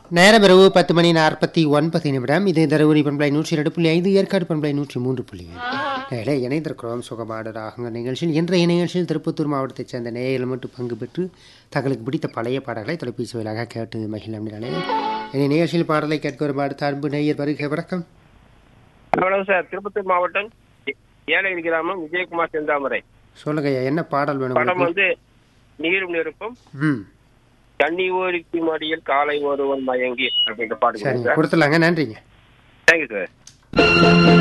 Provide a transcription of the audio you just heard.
நேரம் இரவு பத்து மணி நாற்பத்தி ஒன்பது நிமிடம் இது தருமபுரி பண்பலை நூற்றி இரண்டு புள்ளி ஐந்து ஏற்காடு பண்பலை நூற்றி மூன்று புள்ளி ஏழு இணைந்திருக்கிறோம் சுகபாடு ராகங்க நிகழ்ச்சியில் இன்றைய நிகழ்ச்சியில் திருப்பத்தூர் மாவட்டத்தைச் சேர்ந்த நேயர்கள் மட்டும் பங்கு பெற்று தங்களுக்கு பிடித்த பழைய பாடல்களை தொலைபேசி வாயிலாக கேட்டு மகிழ இந்த நிகழ்ச்சியில் பாடலை கேட்க ஒரு அடுத்த அன்பு நேயர் வருகை வணக்கம் வணக்கம் சார் திருப்பத்தூர் மாவட்டம் ஏ- ஏலகிரி கிராமம் விஜயகுமார் செந்தாமரை சொல்லுங்க ஐயா, என்ன பாடல் வேணும் படம் உங்களுக்கு? வந்து நீரும் நெருப்பும் ம் தண்ணி ஓரிக்கு மடியில் காலை ஒருவன் மயங்கி அப்படின்ற பாட்டு சரிங்க சார் கொடுத்துலாங்க நன்றிங்க தேங்க்யூ சார்